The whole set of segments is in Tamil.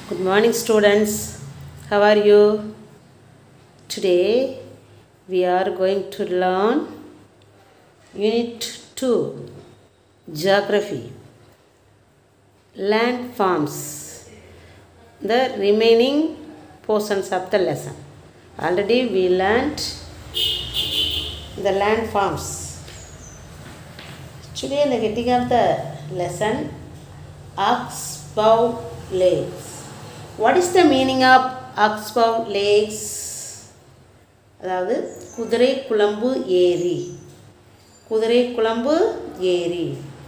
Good morning, students. How are you? Today we are going to learn Unit 2 Geography Landforms, the remaining portions of the lesson. Already we learnt the landforms. Today, the getting of the lesson Oxbow Lakes. What is the meaning of Oxbow Lakes? அதாவது குதிரை குழம்பு ஏரி குதிரை குழம்பு ஏரி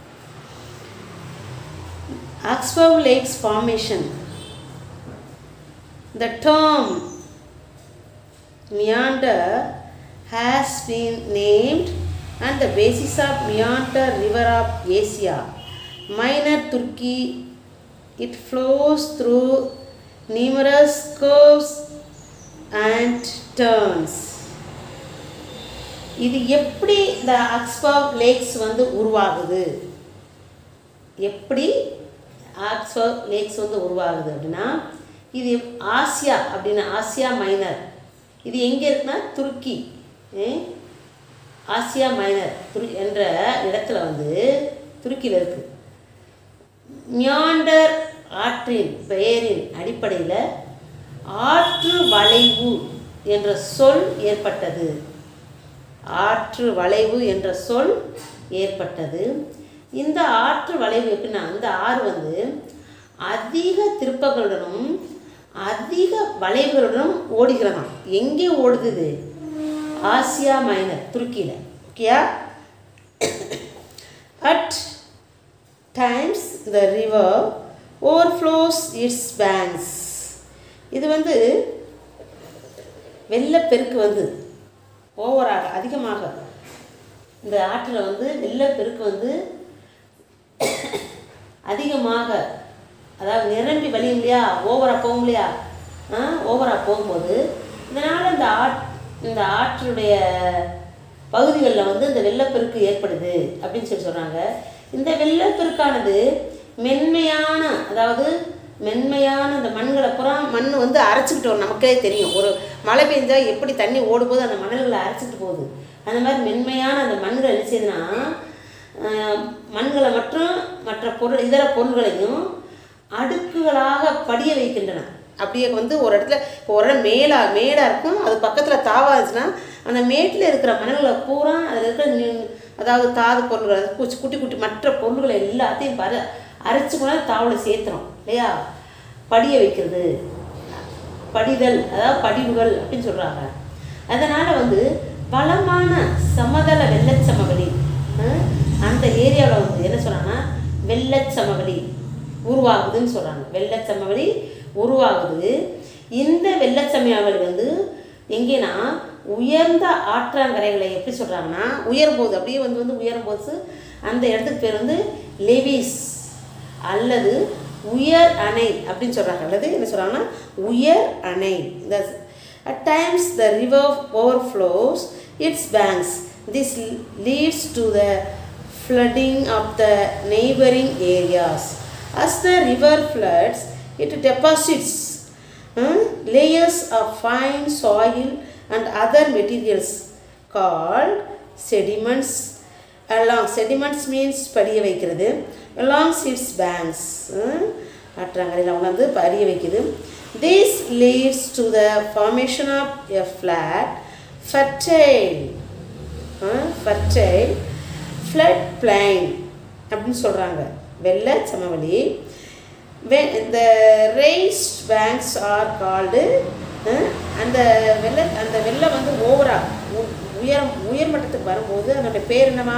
Oxbow Lakes formation. The term meander has been named on the basis of meander river of Asia. Minor Turkey, it flows through numerous curves and turns. இது எப்படி இந்த ஆக்ஸ்பர்வ் லேக்ஸ் வந்து உருவாகுது எப்படி ஆக்ஸ்பர்வ் லேக்ஸ் வந்து உருவாகுது அப்படின்னா இது ஆசியா அப்படின்னா ஆசியா மைனர் இது எங்கே இருக்குன்னா துருக்கி ஏ? ஆசியா மைனர் துரு என்ற இடத்துல வந்து துருக்கியில் இருக்குது மியாண்டர் ஆற்றின் பெயரின் அடிப்படையில் ஆற்று வளைவு என்ற சொல் ஏற்பட்டது ஆற்று வளைவு என்ற சொல் ஏற்பட்டது இந்த ஆற்று வளைவு எப்படின்னா அந்த ஆறு வந்து அதிக திருப்பங்களுடனும் அதிக வளைவுகளுடனும் ஓடுகிறதாம் எங்கே ஓடுது இது ஆசியா மைனர் துருக்கியில் ஓகேயா at times the river overflows its banks இது வந்து வெள்ளப்பெருக்கு வந்து ஓவராக அதிகமாக இந்த ஆற்றில் வந்து வெள்ளப்பெருக்கு வந்து அதிகமாக அதாவது நிரம்பி வழியும் இல்லையா ஓவராக போகும் இல்லையா ஆ ஓவராக போகும்போது இதனால் இந்த ஆட் இந்த ஆற்றினுடைய பகுதிகளில் வந்து இந்த வெள்ளப்பெருக்கு ஏற்படுது அப்படின்னு சொல்லி சொல்கிறாங்க இந்த வெள்ளப்பெருக்கானது மென்மையான அதாவது மென்மையான இந்த மண்களை புறா மண் வந்து அரைச்சிக்கிட்டு வரும் நமக்கே தெரியும் ஒரு மழை பெஞ்சா எப்படி தண்ணி ஓடும்போது அந்த மணல்களை அரைச்சிக்கிட்டு போகுது அந்த மாதிரி மென்மையான அந்த மண்கள் என்ன செய்யுதுன்னா ஆஹ், மண்களை மற்றும் மற்ற பொருள் இதர பொருள்களையும் அடுக்குகளாக படிய வைக்கின்றன அப்படியே வந்து ஒரு இடத்துல இப்போ ஒரு இடம் மேலா மேடாக இருக்கும் அது பக்கத்தில் தாவாச்சுன்னா அந்த மேட்டில் இருக்கிற மணல்களை பூரா அதில் இருக்கிற நி- அதாவது தாது பொருள்கள் அது குச்சி- குட்டி குட்டி மற்ற பொருள்களை எல்லாத்தையும் பர அரைச்சி கூட தாவலை சேர்த்துறோம் இல்லையா படிய வைக்கிறது படிதல் அதாவது படிவுகள் அப்படின்னு சொல்கிறாங்க அதனால் வந்து பலமான சமதள வெள்ளச்சமவெளி அஹ், அந்த ஏரியாவில் வந்து என்ன சொல்கிறாங்கன்னா வெள்ளச்சமவெளி உருவாகுதுன்னு சொல்கிறாங்க வெள்ளச்சமவெளி உருவாகுது இந்த வெள்ளச்சமவெளி வந்து எங்கேனா உயர்ந்த ஆற்றாங்கரைகளை எப்படி சொல்கிறாங்கன்னா உயரும்போது அப்படியே வந்து வந்து உயரும்போது அந்த இடத்துக்கு பேர் வந்து லெவிஸ் அல்லது உயர் அணை அப்படின்னு சொல்கிறாங்க அல்லது என்ன சொல்கிறாங்கன்னா உயர் அணை இந்த at times the river overflows its banks this leads to the flooding of the neighboring areas. As the river floods, it deposits uh, layers of fine soil and other materials called sediments along sediments means படிய வைக்கிறது along its banks ஆற்றங்கரையில் உணர்ந்து படிய வைக்குது this leads to the formation of a flat fertile uh, fertile flood plain அப்படின்னு சொல்கிறாங்க வெள்ள சமவெளி வெ இந்த raised banks ஆர் கால்டு அந்த வெள்ள அந்த வெள்ளம் வந்து ஓவராக உயரம் உயர்மட்டத்துக்கு வரும்போது அதனுடைய பேர் என்னவா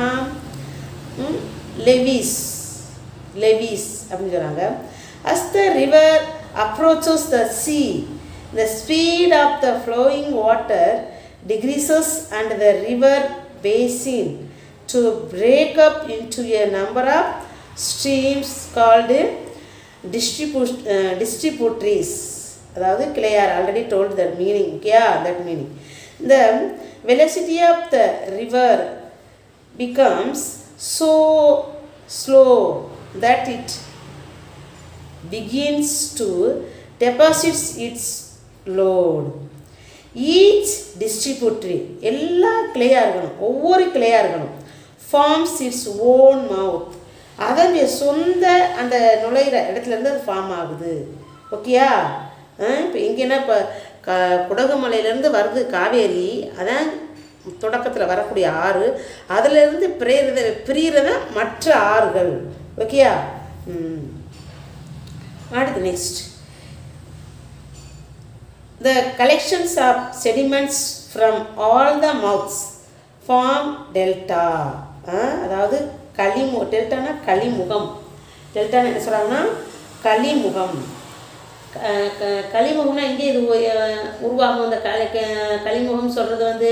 லெவிஸ் லெவிஸ் அப்படின்னு சொல்கிறாங்க as the river approaches the sea the speed of the flowing water decreases and the river basin to break up into a number of streams called distribut uh, distributaries அதாவது கிளையார் ஆல்ரெடி டோல்ட் தட் மீனிங் ஓகேயா that meaning the velocity of the river becomes so slow that it begins to deposits its load each distributary எல்லா கிளையாக இருக்கணும் ஒவ்வொரு கிளையாக இருக்கணும் ஃபார்ம்ஸ் இட்ஸ் ஓன் மவுத் அதனுடைய சொந்த அந்த நுழையிற இடத்துலேருந்து அது ஃபார்ம் ஆகுது ஓகேயா இப்போ இங்கேனா இப்போ க குடகுமலையிலேருந்து வருது காவேரி அதான் தொடக்கத்தில் வரக்கூடிய ஆறு அதிலிருந்து பிரியிறத பிரியிறத மற்ற ஆறுகள் ஓகேயா ம் அடுத்து next The collections of sediments from all the mouths form delta. Ah, அதாவது களிமு டெல்டானா களிமுகம் டெல்டான்னு என்ன சொல்கிறாங்கன்னா களிமுகம் க- க- களிமுகம்னா எங்கே இது உ- உருவாகும் அந்த களி க- களிமுகம் சொல்கிறது வந்து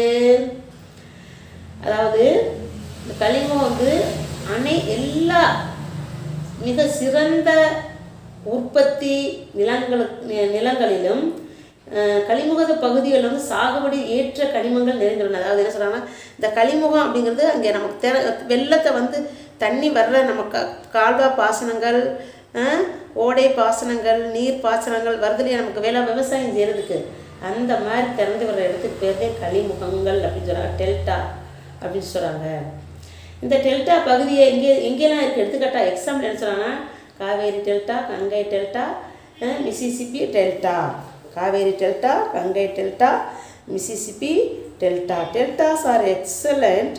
அதாவது இந்த களிமுகம் வந்து அனை எல்லா மிக சிறந்த உற்பத்தி நிலங்களுக்கு நி- நிலங்களிலும் அஹ், கலிமுக பகுதிகளில் வந்து சாகுபடி ஏற்ற கனிமங்கள் நிறைந்துள்ளன அதாவது என்ன சொல்கிறாங்கன்னா இந்த கலிமுகம் அப்படிங்கிறது அங்கே நமக்கு தெர வெள்ளத்தை வந்து தண்ணி வர்ற நம்ம க கால்வா பாசனங்கள் அஹ், ஓடை பாசனங்கள் நீர் பாசனங்கள் வருதுலையே நமக்கு வேலை விவசாயம் செய்கிறதுக்கு அந்த மாதிரி திறந்து வர்ற இடத்துக்கு பேர் தான் கலிமுகங்கள் அப்படின்னு சொல்கிறாங்க டெல்டா அப்படின்னு சொல்கிறாங்க இந்த டெல்டா பகுதியை எங்கே எங்கெல்லாம் இருக்குது எடுத்துக்காட்டா எக்ஸாம்பிள் என்ன சொல்கிறாங்கன்னா Kaveri delta Ganga delta ah, Mississippi delta Kaveri delta Ganga delta Mississippi delta deltas are excellent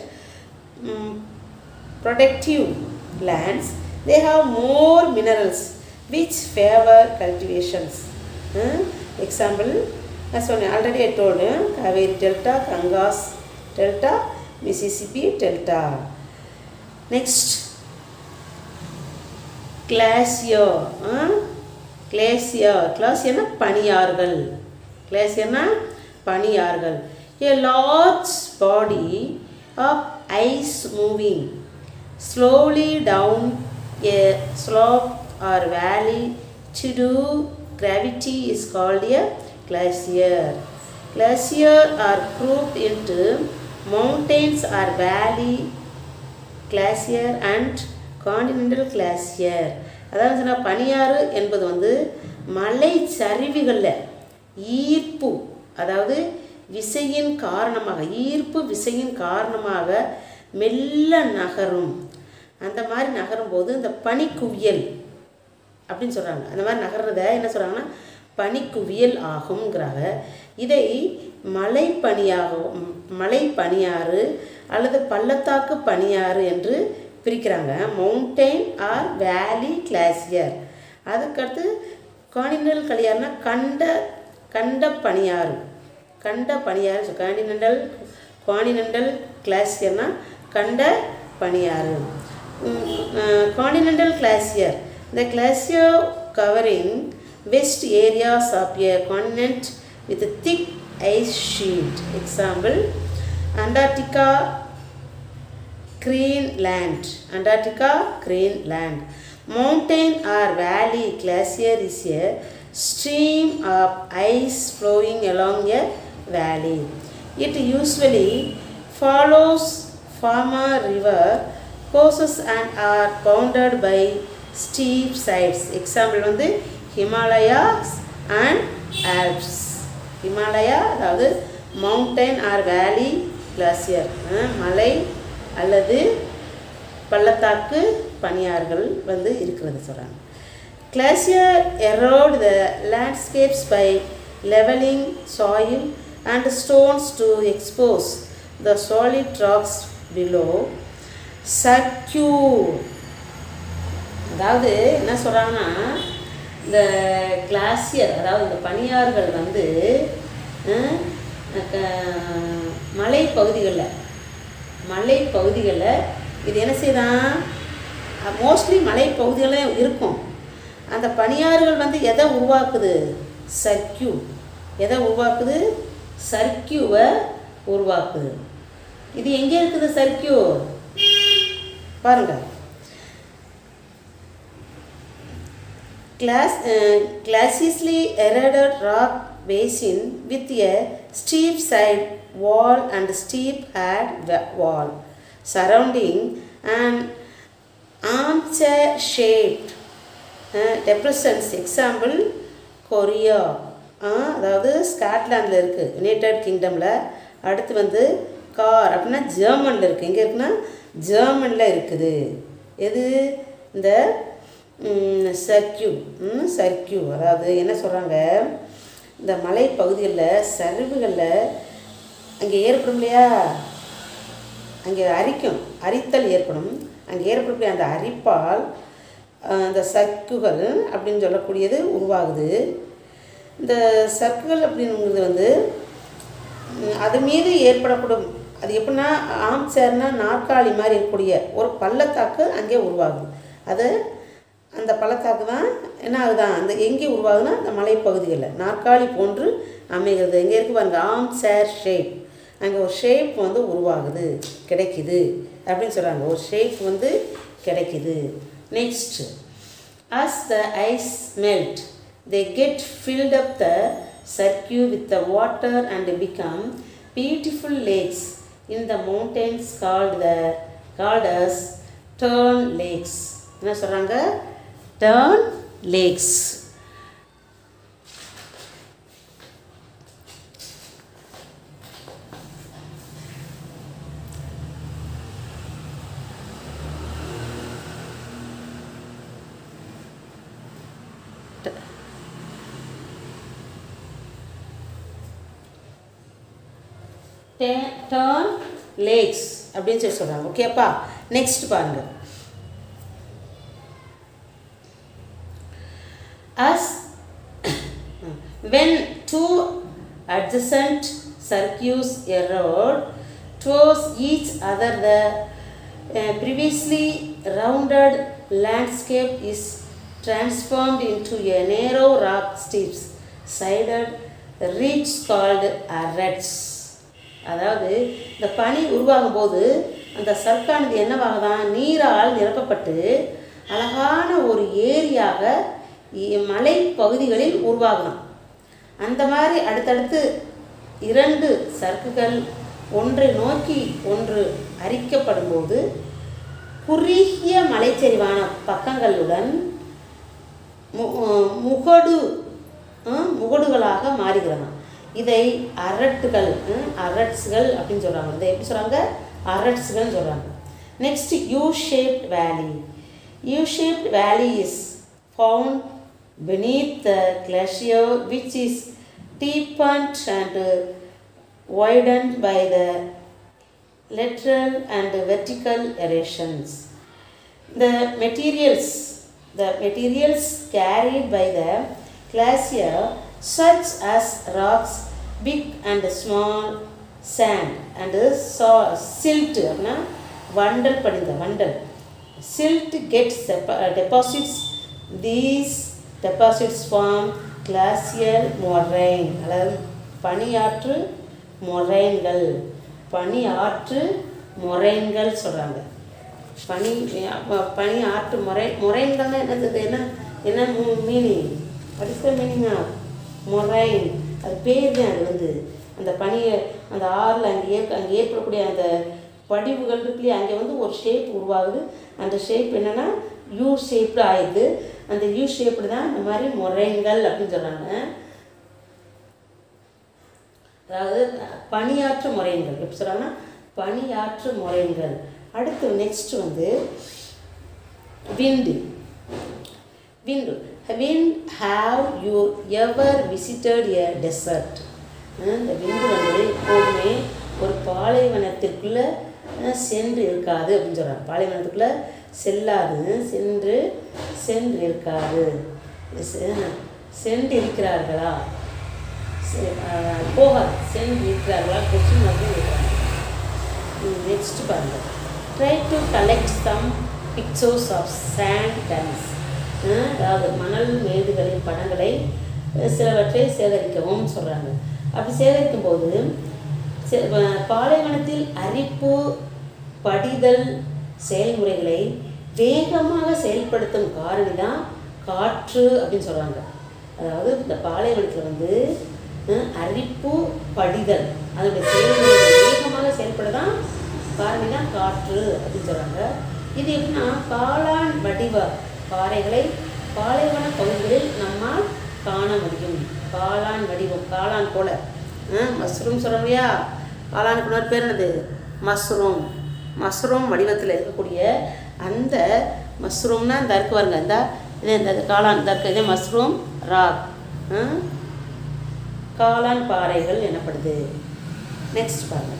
productive lands, they have more minerals which favor cultivations. Uh, example, as one already I told you, Kaveri Delta, Gangas Delta, Mississippi Delta. Next, glacier. Uh, glacier. Glacier பனியாறுகள் கிளேசியர்னா பனியாறுகள் a large body of ice moving slowly down a slope or valley to do gravity is called a glacier. Glacier are grouped into mountains or valley glacier and continental glacier அதாவது சொன்னா பனியாறு என்பது வந்து மலை சரிவுகளில் ஈர்ப்பு அதாவது விசையின் காரணமாக ஈர்ப்பு விசையின் காரணமாக மெல்ல நகரும் அந்த மாதிரி நகரும் போது இந்த பனிக்குவியல் அப்படின்னு சொல்கிறாங்க அந்த மாதிரி நகர்றத என்ன சொல்கிறாங்கன்னா பனிக்குவியல் ஆகுங்கிறாங்க இதை மலை பனியாகும் மலை பனியாறு அல்லது பள்ளத்தாக்கு பனியாறு என்று பிரிக்கிறாங்க மவுண்டெயின் ஆர் வேலி கிளாசியர் அதுக்கடுத்து காண்டினல் கலியார்னா கண்ட கண்ட பனியாறு கண்ட பனியாறு காண்டினென்டல் காண்டினென்டல் கிளாசியர்னா கண்ட பனியாறு continental glacier the glacier covering west areas of a continent with a thick ice sheet example antarctica greenland antarctica greenland mountain or valley glacier is a stream of ice flowing along a valley it usually follows former river courses and are bounded by steep sides example வந்து ஹிமாலயாஸ் அண்ட் ஆல்ப்ஸ் ஹிமாலயா அதாவது மவுண்டைன் ஆர் வேலி கிளாசியர் மலை அல்லது பள்ளத்தாக்கு பனியாறுகள் வந்து இருக்கிறது சொல்கிறாங்க glacier erode the landscapes by leveling soil and stones to expose the solid rocks below secure அதாவது என்ன சொல்கிறாங்கன்னா இந்த கிளாசியர் அதாவது இந்த பனியாறுகள் வந்து அஹ், க- மலை பகுதிகளில் மலை பகுதிகளில் இது என்ன செய்யுதான் மோஸ்ட்லி மலை பகுதிகளில் இருக்கும் அந்த பனியாறுகள் வந்து எதை உருவாக்குது சர்க்கியூ எதை உருவாக்குது சர்க்கியூவை உருவாக்குது இது எங்கே இருக்குது சர்க்கியூ பாருங்கள் Glass, uh, glassiously eroded rock basin with a steep side wall and steep head wa- wall surrounding an armchair shaped uh, depressions. Example Korea ah, அதாவது ஸ்காட்லாண்டில் இருக்குது யுனைடெட் கிங்டமில் அடுத்து வந்து கார் அப்படின்னா ஜெர்மனில் இருக்குது எங்கே இருக்குன்னா ஜெர்மனில் இருக்குது எது இந்த சர்க்கியூ சர்க்கியூ அதாவது என்ன சொல்கிறாங்க இந்த மலைப்பகுதிகளில் சரிவுகளில் அங்கே ஏற்படும் இல்லையா அங்கே அரிக்கும் அரித்தல் ஏற்படும் அங்கே ஏற்படக்கூடிய அந்த அரிப்பால் அஹ், அந்த சர்க்குகள் அப்படின்னு சொல்லக்கூடியது உருவாகுது இந்த சர்க்குகள் அப்படிங்கிறது வந்து ம், அது மீது ஏற்படக்கூடும் அது எப்படின்னா ஆம் சேர்னா நாற்காலி மாதிரி இருக்கக்கூடிய ஒரு பள்ளத்தாக்கு அங்கே உருவாகுது அது அந்த பள்ளத்தாக்கு தான் என்ன ஆகுதான் அந்த எங்கே உருவாகுதுன்னா அந்த மலைப்பகுதிகளில் நாற்காலி போன்று அமைகிறது எங்கே இருக்கு பாருங்க ஆம் சேர் ஷேப் அங்கே ஒரு ஷேப் வந்து உருவாகுது கிடைக்குது அப்படின்னு சொல்கிறாங்க ஒரு ஷேப் வந்து கிடைக்குது next as the ice melt they get filled up the circuit with the water and become beautiful lakes in the mountains called the called as turn lakes என்ன சொல்கிறாங்க turn lakes டேர்ன் லேக்ஸ் அப்படின்னு சொல்லி சொல்கிறாங்க ஓகேப்பா நெக்ஸ்ட் பாருங்க as when two adjacent circuits erode towards each other the uh, previously rounded landscape is transformed into a narrow rock steps sided ridge called arrets அதாவது இந்த பனி உருவாகும் போது அந்த சர்க்கானது என்னவாகுதான் நீரால் நிரப்பப்பட்டு அழகான ஒரு ஏரியாக இ- மலைப்பகுதிகளில் உருவாகலாம் அந்த மாதிரி அடுத்தடுத்து இரண்டு சர்க்குகள் ஒன்றை நோக்கி ஒன்று அரிக்கப்படும் போது குறுகிய மலைச்சரிவான பக்கங்களுடன் மு- அஹ் முகடு அஹ் முகடுகளாக மாறுகிறதாம் இதை அரட்டுகள் ம், அரட்ஸ்கள் அப்படின்னு சொல்கிறாங்க இதை எப்படி சொல்கிறாங்க அரட்ஸ்கள்னு சொல்கிறாங்க next U shaped valley U shaped valley is found beneath the glacier which is deepened and widened by the lateral and vertical erosions. The materials, the materials carried by the glacier, such as rocks, big and small, sand and so- silt, அப்படின்னா வண்டல் படிந்த வண்டல் silt gets depo- deposits these deposits form glacial moraine அதாவது பனியாற்று மொரைன்கள் பனியாற்று மொரைன்கள் சொல்கிறாங்க பனி அஹ் பனி ஆற்று முறை முறைங்கள்னா என்னது இது? என்ன என்ன meaning what is the meaning of moraine அது பேர் தான் அது வந்து அந்த பனியை அந்த ஆறில் அங்கே ஏற்க அங்கே ஏற்படக்கூடிய அந்த படிவுகள் இருக்கு இல்லையா அங்கே வந்து ஒரு ஷேப் உருவாகுது அந்த ஷேப் என்னென்னா யூ ஷேப்டு ஆயிடுது அந்த யூ ஷேப்டு தான் இந்த மாதிரி முறைங்கள் அப்படின்னு சொல்கிறாங்க அதாவது பணியாற்று முறைகள் எப்படி சொல்கிறாங்கன்னா பணியாற்று முறைகள் அடுத்து நெக்ஸ்ட் வந்து wind wind wind have you ever visited a desert இந்த விண்டு வந்து எப்போதுமே ஒரு பாலைவனத்திற்குள்ளே அஹ், சென்று இருக்காது அப்படின்னு சொல்கிறாங்க பாலைவனத்துக்குள்ளே செல்லாது சென்று சென்று இருக்காது செ- சென்று இருக்கிறார்களா செ- அஹ், போகாது சென்று இருக்கிறார்களா கொஸ்டின் வந்து நெக்ஸ்ட் பாருங்க try to collect some pictures of sand dunes அதாவது மணல் மேடுகளின் படங்களை அஹ், சிலவற்றை சேகரிக்கவும் சொல்கிறாங்க அப்படி சேகரிக்கும் போது செ- வ- பாலைவனத்தில் அரிப்பு படிதல் செயல்முறைகளை வேகமாக செயல்படுத்தும் காரணி தான் காற்று அப்படின்னு சொல்கிறாங்க அதாவது இந்த பாலைவனத்தில் வந்து அஹ், அரிப்பு படிதல் அதனுடைய செயல்முறைகள் வேகமாக செயல்பட தான் காரணி தான் காற்று அப்படின்னு சொல்கிறாங்க இது எப்படின்னா காளான் வடிவ பாறைகளை பாலைவன பகுதிகளில் நம்மால் காண முடியும் காளான் வடிவம் காளான் போல மஷ்ரூம் சொல்கிறோம் இல்லையா காளானுக்கு இன்னொரு பேர் என்னது மஷ்ரூம் மஷ்ரூம் வடிவத்தில் இருக்கக்கூடிய அந்த மஷ்ரூம்னா இந்த இருக்கு பாருங்க இந்த இது இந்த காளான் இந்த இருக்கு இதே மஷ்ரூம் ராக் காளான் பாறைகள் எனப்படுது நெக்ஸ்ட் பாருங்க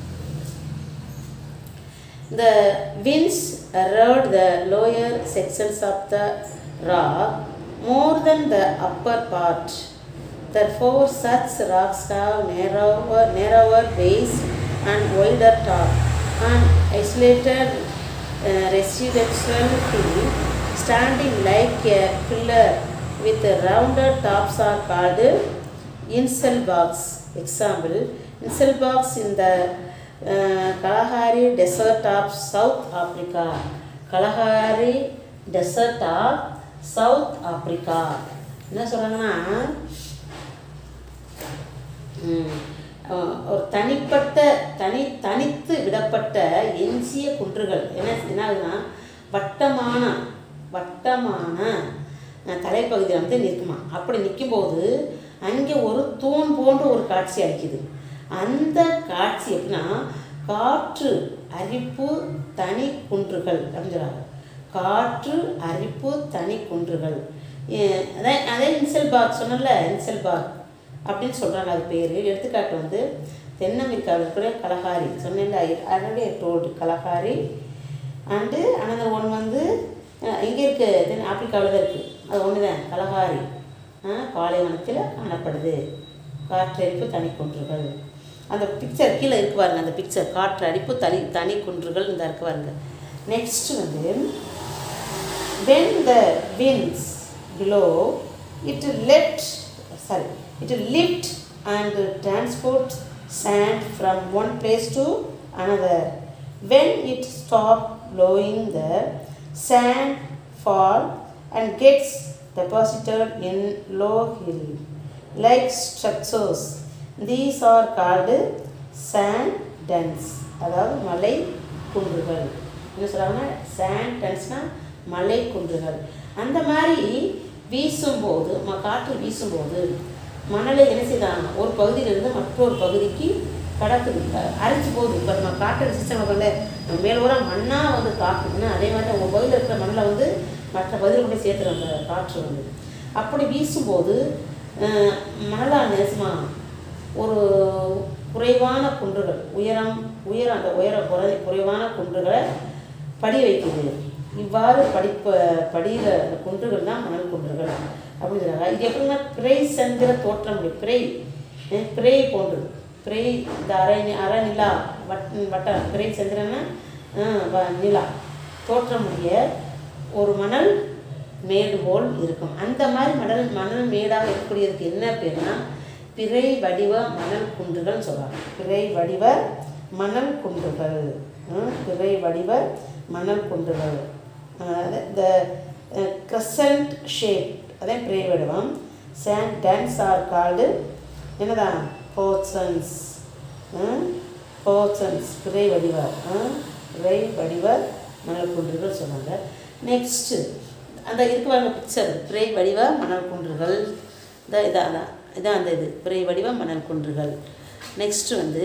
The winds erode the lower sections of the rock more than the upper part. Therefore, such rocks have narrower, narrower base and wider top, and isolated uh, residential hill standing like a pillar with rounded tops are called insel box. Example, insel box in the uh, Kalahari Desert of South Africa. Kalahari Desert of South Africa. என்ன சொல்கிறாங்கன்னா ம், அஹ், ஒரு தனிப்பட்ட தனி தனித்து விடப்பட்ட எஞ்சிய குன்றுகள் என்ன என்ன ஆகுதுன்னா வட்டமான வட்டமான அஹ், தலைப்பகுதியில் வந்து நிற்குமா அப்படி நிற்கும்போது அங்கே ஒரு தூண் போன்ற ஒரு காட்சி அளிக்குது அந்த காட்சி எப்படின்னா காற்று அரிப்பு தனி குன்றுகள் அப்படின்னு சொல்றாங்க காற்று அரிப்பு தனி குன்றுகள் ஏ- அதான் அதே இன்செல் பாக் சொன்னல இன்செல் பாக் அப்படின்னு சொல்கிறாங்க அது பேர் எடுத்துக்காட்டு வந்து தென் அமெரிக்காவில் இருக்கிற கலகாரி சொன்னேன்ல already told Kalahari and another one வந்து எங்கே இருக்குது தென் ஆப்பிரிக்காவில் தான் இருக்குது அது ஒன்று தான் கலகாரி அஹ், பாலைவனத்தில் காணப்படுது காற்றடிப்பு தனி குன்றுகள் அந்த பிக்சர் கீழே இருக்கு பாருங்க அந்த பிக்சர் காற்று அடிப்பு தனி தனி குன்றுகள் இந்த இருக்கு பாருங்க நெக்ஸ்ட் வந்து when the winds blow it let sorry it lift and transport sand from one place to another when it stop blowing the sand fall and gets deposited in low hill like structures these are called sand dunes அதாவது மலை குன்றுகள் என்ன சொல்கிறாங்கன்னா sand dunesனா மலை குன்றுகள் அந்த மாதிரி வீசும்போது ம காற்று வீசும்போது மணலை என்ன செய்தான் ஒரு பகுதியிலிருந்து மற்றொரு பகுதிக்கு கடக்குது அஹ் அரிச்சு போகுது இப்போ நம்ம காற்று சிஸ்டம் பண்ணல மேல் ஊரா மண்ணாக வந்து காக்குதுன்னா அதே மாதிரி உங்கள் பகுதியில் இருக்கிற மண்ணில் வந்து மற்ற பகுதியில் கொண்டு சேர்த்துரும் அந்த காற்று வந்து அப்படி வீசும்போது அஹ், மணலால் நெசுமா ஒரு குறைவான குன்றுகள் உயரம் உயரம் அந்த உயர குறை குறைவான குன்றுகளை படி வைக்குது இவ்வாறு படிப்ப படிகிற அந்த குன்றுகள் தான் மணல் குன்றுகள் அப்படின்னு சொல்றாங்க இது எப்படின்னா பிறை சந்திர தோற்றம் உடைய பிறை அஹ் பிறை போன்றது பிறை இந்த அரை நி- அரை நிலா வட் வட்டம் பிறை சந்திரன்னா அஹ் வ- நிலா தோற்றமுடைய ஒரு மணல் மேடு போல் இருக்கும் அந்த மாதிரி மணல் மணல் மேடாக இருக்கக்கூடியதுக்கு என்ன பேர்னா பிறை வடிவ மணல் குன்றுகள் சொல்கிறாங்க பிறை வடிவ மணல் குன்றுகள் ம், பிறை வடிவ மணல் குன்றுகள் இந்த கிரசன்ட் ஷேப் அதே பிறை வடிவம் சேண்ட் டான்ஸ் ஆர் கால்டு என்னதான் போர்சன்ஸ் போர்சன்ஸ் பிறை வடிவ ம், பிறை வடிவ மணல் குன்றுகள் சொன்னாங்க நெக்ஸ்ட்டு அந்த இருக்கு பாருங்க பிக்சர் பிறை வடிவ மணல் குன்றுகள் இந்த இதான் அதான் இதான் அந்த இது பிறை வடிவ மணல் குன்றுகள் நெக்ஸ்ட் வந்து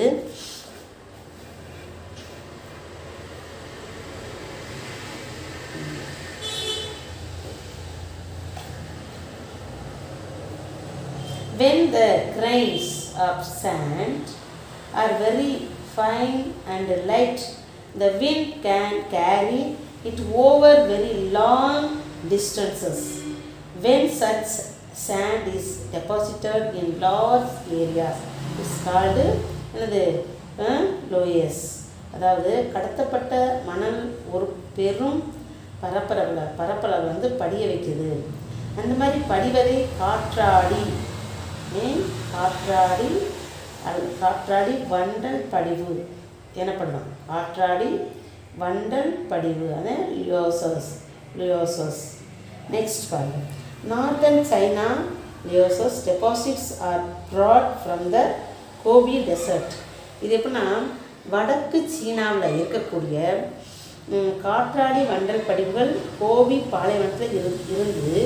when the grains of sand are very fine and light, the wind can carry it over very long distances. When such sand is deposited in large areas, it's called என்னது லோயஸ் அதாவது கடத்தப்பட்ட மணல் ஒரு பெரும் பரப்பளவில் பரப்பளவில் வந்து படிய வைக்குது அந்த மாதிரி படிவதை காற்றாடி ஏன் காற்றாடி அது காற்றாடி வண்டல் படிவு எனப்படலாம் காற்றாடி வண்டல் படிவு அதான் லியோசஸ் லியோசஸ் நெக்ஸ்ட் பாருங்க northern China loess deposits are brought from the Gobi desert இது எப்படின்னா வடக்கு சீனாவில் இருக்கக்கூடிய ம், காற்றாடி வண்டல் படிவுகள் கோபி பாலைவனத்தில் இரு இருந்து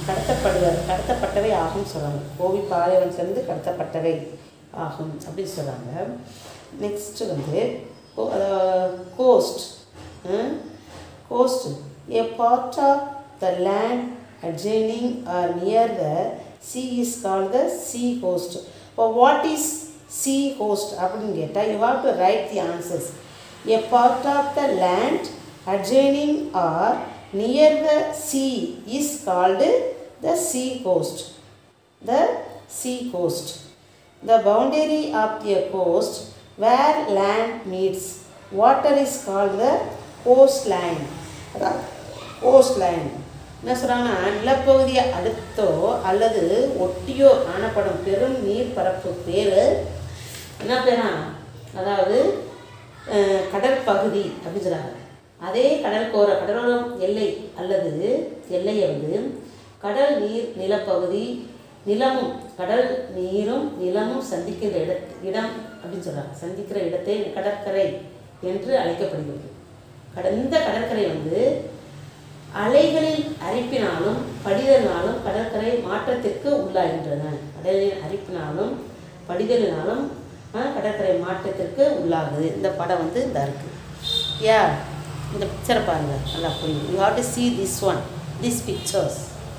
கடத்தப்படுவ கடத்தப்பட்டவை ஆகும் சொல்கிறாங்க கோவி பாலைவனத்துலேருந்து கடத்தப்பட்டவை ஆகும் அப்படின்னு சொல்கிறாங்க நெக்ஸ்ட்டு வந்து coast coast a part of the land adjoining or near the sea is called the sea coast இப்போ what is sea coast அப்படின்னு கேட்டால் you have to write the answers a part of the land adjoining or near the sea is called the sea coast the sea coast the boundary of the coast where land meets water is called the coastline அதான் coastline என்ன சொல்கிறாங்கன்னா நிலப்பகுதியை அடுத்தோ அல்லது ஒட்டியோ காணப்படும் பெரும் நீர்ப்பரப்பு பேர் என்ன பேரா அதாவது அஹ், கடற்பகுதி அப்படின்னு சொல்கிறாங்க அதே கடற்கோர கடலோரம் எல்லை அல்லது எல்லையை வந்து கடல் நீர் நிலப்பகுதி நிலமும் கடல் நீரும் நிலமும் சந்திக்கிற இட இடம் அப்படின்னு சொல்கிறாங்க சந்திக்கிற இடத்தை கடற்கரை என்று அழைக்கப்படுகிறது கட- இந்த கடற்கரை வந்து அலைகளில் அரிப்பினாலும் படிதலினாலும் கடற்கரை மாற்றத்திற்கு உள்ளாகின்றன கடலின் அரிப்பினாலும் படிதலினாலும் ஆ, கடற்கரை மாற்றத்திற்கு உள்ளாகுது இந்த படம் வந்து இந்த இருக்கு யா இந்த பிக்சரை பாருங்க நல்லா புரியும் you have to see this one this pictures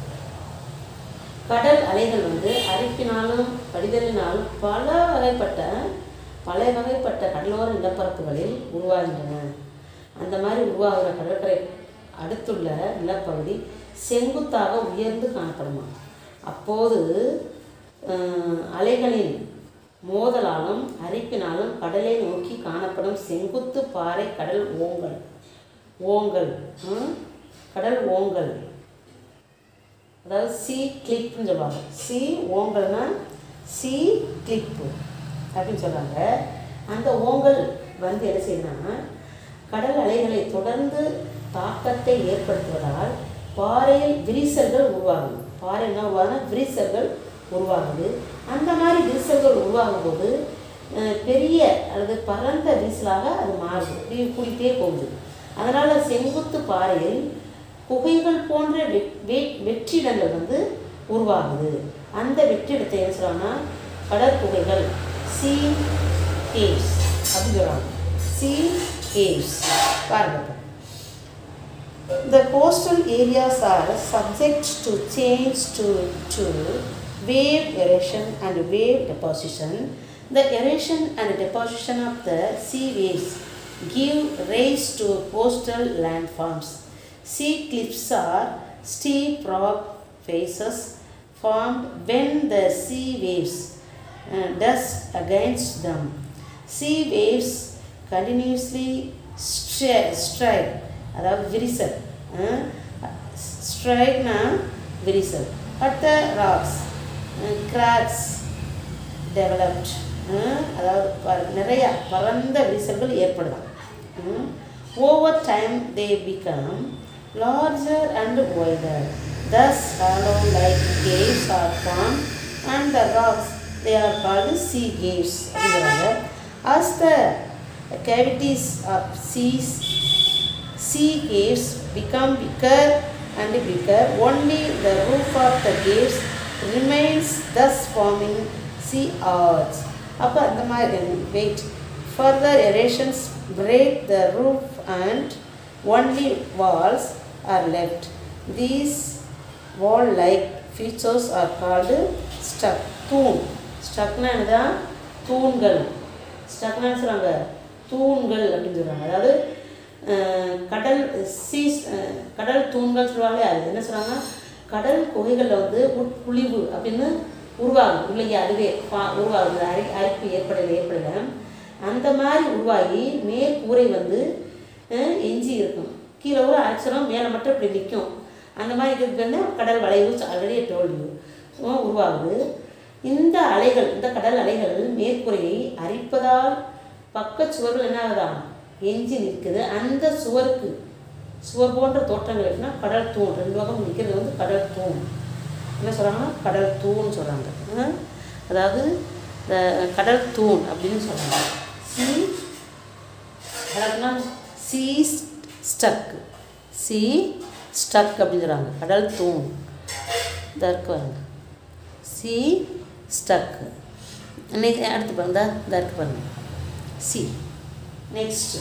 கடல் அலைகள் வந்து அரிப்பினாலும் படிதலினாலும் பல வகைப்பட்ட பல வகைப்பட்ட கடலோர நிலப்பரப்புகளில் உருவாகின்றன அந்த மாதிரி உருவாகிற கடற்கரை அடுத்துள்ள நிலப்பகுதி செங்குத்தாக உயர்ந்து காணப்படுமா அப்போது அஹ், அலைகளின் மோதலாலும் அரிப்பினாலும் கடலை நோக்கி காணப்படும் செங்குத்து பாறை கடல் ஓங்கல் ஓங்கல் ம்? கடல் ஓங்கல் அதாவது சி கிளிப்னு சொல்லுவாங்க சி ஓங்கல்னா சி கிளிப்பு அப்படின்னு சொல்கிறாங்க அந்த ஓங்கல் வந்து என்ன செய்யணும்னா கடல் அலைகளை தொடர்ந்து தாக்கத்தை ஏற்படுத்துவதால் பாறையில் விரிசல்கள் உருவாகுது பாறை என்ன உருவாகுதுன்னா விரிசல்கள் உருவாகுது அந்த மாதிரி விரிசல்கள் உருவாகும் போது அஹ், பெரிய அல்லது பரந்த விரிசலாக அது மாறுது இப்படி கூடிட்டே போகுது அதனால் செங்குத்து பாறையில் குகைகள் போன்ற வெ- வெ- வெற்றிடங்கள் வந்து உருவாகுது அந்த வெற்றிடத்தை என்ன சொல்கிறாங்கன்னா கடற்குகைகள் சீ கேவ்ஸ் அப்படின்னு சொல்கிறாங்க சீ கேவ்ஸ் பாருங்க இப்ப. The coastal areas are subject to change to, to wave erosion and wave deposition. The erosion and deposition of the sea waves give rise to coastal landforms. Sea cliffs are steep rock faces formed when the sea waves uh, dust against them. Sea waves continuously stri- strike அதாவது விரிசல் ஸ்ட்ரைக்னா விரிசல் at the rocks cracks developed அதாவது ப- நிறைய பரந்த விரிசல்கள் ஏற்படுதாம் over time they become larger and wider thus hollow like caves are form and the rocks they are called sea caves அப்படிங்கிறாங்க as the cavities of seas sea caves become bigger and bigger. Only the roof of the caves remains, thus forming sea arch. அப்போ அந்த மாதிரி wait further erosions break the roof and only walls are left. These wall-like features are called stuck. தூண் ஸ்டக்னா என்னதான் தூண்கள் ஸ்டக்னா சொல்கிறாங்க தூண்கள் அப்படின்னு சொல்கிறாங்க அதாவது அஹ், கடல் சீஸ் அஹ், கடல் தூண்கள் சொல்லுவாங்க அது என்ன சொல்கிறாங்க கடல் குகைகளில் வந்து உட்புழிவு அப்படின்னு உருவாகும் இல்லையா அதுவே பா- உருவாகுது அரி அரிப்பு ஏற்படல ஏற்படல அந்த மாதிரி உருவாகி மேற்கூரை வந்து அஹ், எஞ்சி இருக்கும் கீழே ஒரு அரைச்சரம் மேலே மட்டும் இப்படி நிற்கும் அந்த மாதிரி இருக்கிறது கடல் வளைவு ஆல்ரெடி டோல்யூ உருவாகுது இந்த அலைகள் இந்த கடல் அலைகள் மேற்கூரையை அரிப்பதால் பக்கச் சுவர்கள் என்ன ஆகுதாம் எஞ்சி நிற்குது அந்த சுவருக்கு சுவர் போன்ற தோற்றங்கள் இருக்குன்னா கடல் தூண் ரெண்டு பக்கம் நிற்கிறது வந்து கடல் தூண் என்ன சொல்கிறாங்கன்னா கடல் தூண் சொல்கிறாங்க அதாவது இந்த கடல் தூண் அப்படின்னு சொல்கிறாங்க சி கடல்னா சி ஸ்டக் சி ஸ்டக் அப்படின்னு சொல்கிறாங்க கடல் தூண் இந்த இருக்கு பாருங்க சி ஸ்டக் நெக்ஸ்ட் அடுத்து பாருங்க இந்த இந்த இருக்கு பாருங்க சி நெக்ஸ்ட்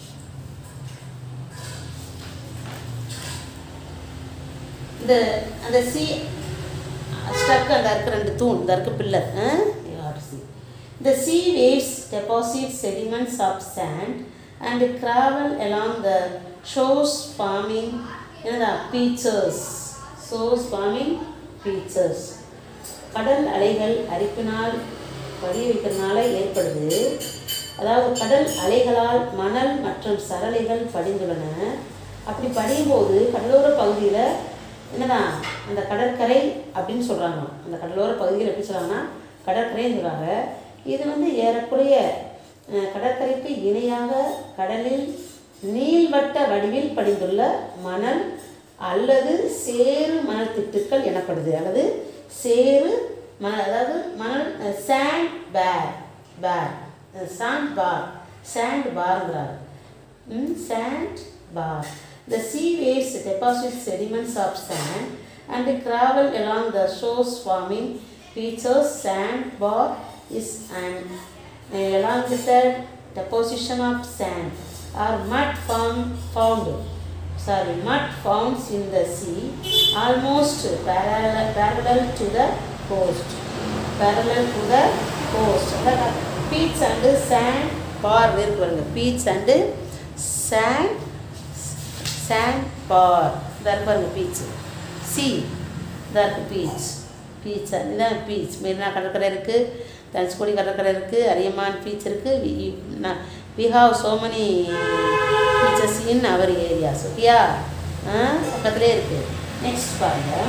இந்த அந்த சி ஸ்டக் அந்த இருக்கு ரெண்டு தூண் இந்த இருக்கு pillar sea The sea waves deposit sediments of sand and travel along the shores forming என்னதா பீச்சர்ஸ் shores forming பீச்சர்ஸ் கடல் அலைகள் அரிப்பினால் படிய வைக்கிறதுனால ஏற்படுது அதாவது கடல் அலைகளால் மணல் மற்றும் சரளைகள் படிந்துள்ளன அப்படி படியும் போது கடலோர பகுதியில் என்னதான் அந்த கடற்கரை அப்படின்னு சொல்கிறாங்க அந்த கடலோர பகுதியில் எப்படி சொல்கிறாங்கன்னா கடற்கரைன்னு சொல்கிறாங்க இது வந்து ஏறக்குறைய அஹ், கடற்கரைக்கு இணையாக கடலில் நீள்வட்ட வடிவில் படிந்துள்ள மணல் அல்லது சேறு மணல் திட்டுக்கள் எனப்படுது அல்லது சேறு மணல் அதாவது மணல் சாண்ட் பேர் பேர் சாண்ட் பார் சாண்ட் பார்ங்கிறார் sand bar. The sea waves deposit sediments of sand and travel along the shores forming features. Sand bar is an along with the deposition of sand or mud found, found sorry mud found in the sea almost parallel, parallel to the coast parallel to the coast அதான் பீச் அண்டு sand bar இருக்கு பாருங்க beach and sand sand bar இந்த இருக்கு பாருங்க பீச் சி இந்த இருக்கு பீச் பீச் இதுதான் பீச் மெரினா கடற்கரை இருக்குது தனுஷ்கோடி கடற்கரை இருக்குது அரியமான் பீச் இருக்குது we have so many beaches in our areas ஓகேயா பக்கத்துலேயே இருக்குது நெக்ஸ்ட் பாருங்கள்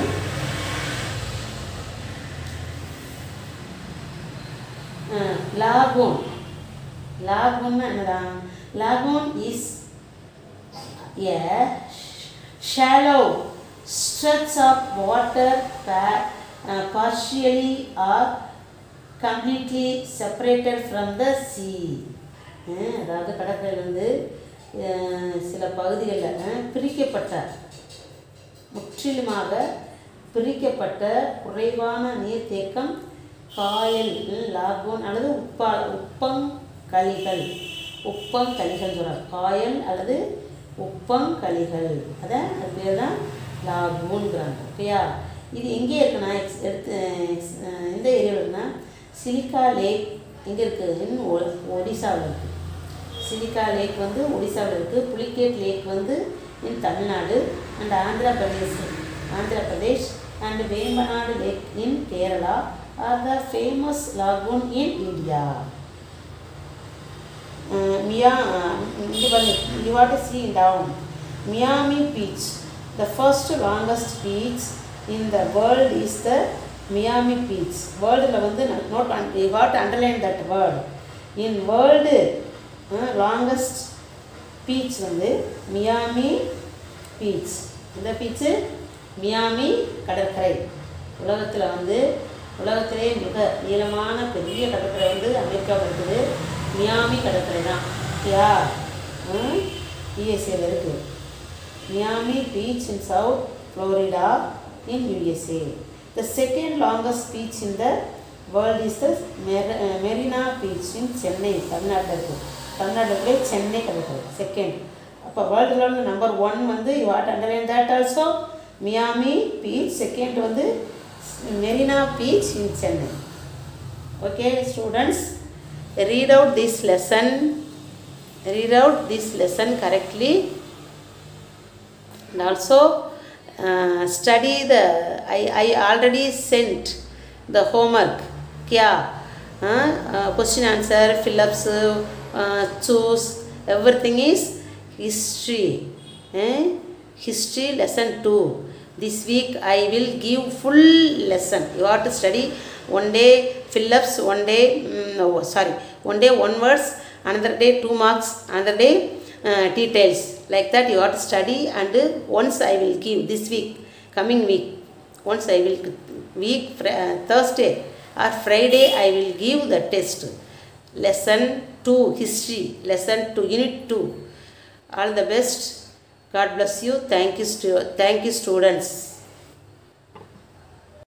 லாகூன் லாகூன்னா என்னடா lagoon is a shallow stretch of water pa- uh, partially or completely separated from the sea uh அதாவது கடற்கரையிலிருந்து அஹ் சில பகுதிகளில் அஹ் பிரிக்கப்பட்ட முற்றிலுமாக பிரிக்கப்பட்ட குறைவான நீர்த்தேக்கம் காயல் ம், லாகூன் அல்லது உப்பா உப்பங்களிகள் உப்பங்களிகள் சொல்கிறார் காயல் அல்லது உப்பங்களிகள் அதான் அது பேர் தான் லாகூன்கிறாங்க ஓகேயா இது எங்கே இருக்குன்னா எக்ஸ் எடுத்து எக்ஸ் அஹ் எந்த ஏரியாவில் இருக்குன்னா சிலிக்கா லேக் எங்கே இருக்குது இன் ஒ- ஒடிசாவில் இருக்குது சிலிக்கா லேக் வந்து ஒடிசாவில் இருக்குது புலிகேட் லேக் வந்து in Tamil Nadu and Andhra Pradesh Andhra Pradesh and Vembanad lake in Kerala are the famous lagoon in India மியா இங்கே பாருங்க you want to see down Miami beach the first longest beach in the world is the Miami beach வேர்ல்டில் வந்து note you want underline that word in world longest beach வந்து மியாமி பீச் இந்த பீச்சு மியாமி கடற்கரை உலகத்தில் வந்து உலகத்திலே மிக நீளமான பெரிய கடற்கரை வந்து அமெரிக்காவில் இருக்குது மியாமி கடற்கரை தான் யா யூஎஸ்ஏல இருக்குது Miami beach in South Florida in USA the second longest beach in the world is the Marina beach in Chennai தமிழ்நாட்டில் இருக்குது தமிழ்நாட்டில் சென்னை கடற்கரை செகண்ட் அப்போ வேர்ல்டில் வந்து நம்பர் ஒன் வந்து you want underline that also Miami beach second வந்து Marina beach in Chennai okay students read out this lesson read out this lesson correctly and also uh, study the I, I already sent the homework kya uh, uh, question answer fill ups uh, choose everything is history eh? history lesson 2 this week i will give full lesson you have to study one day fill ups one day mm, no, sorry one day one words another day two marks another day uh, details like that you have to study and uh, once i will give this week coming week once i will week Fri- uh, thursday or friday i will give the test lesson 2 history lesson 2 unit 2 all the best god bless you thank you stu- thank you students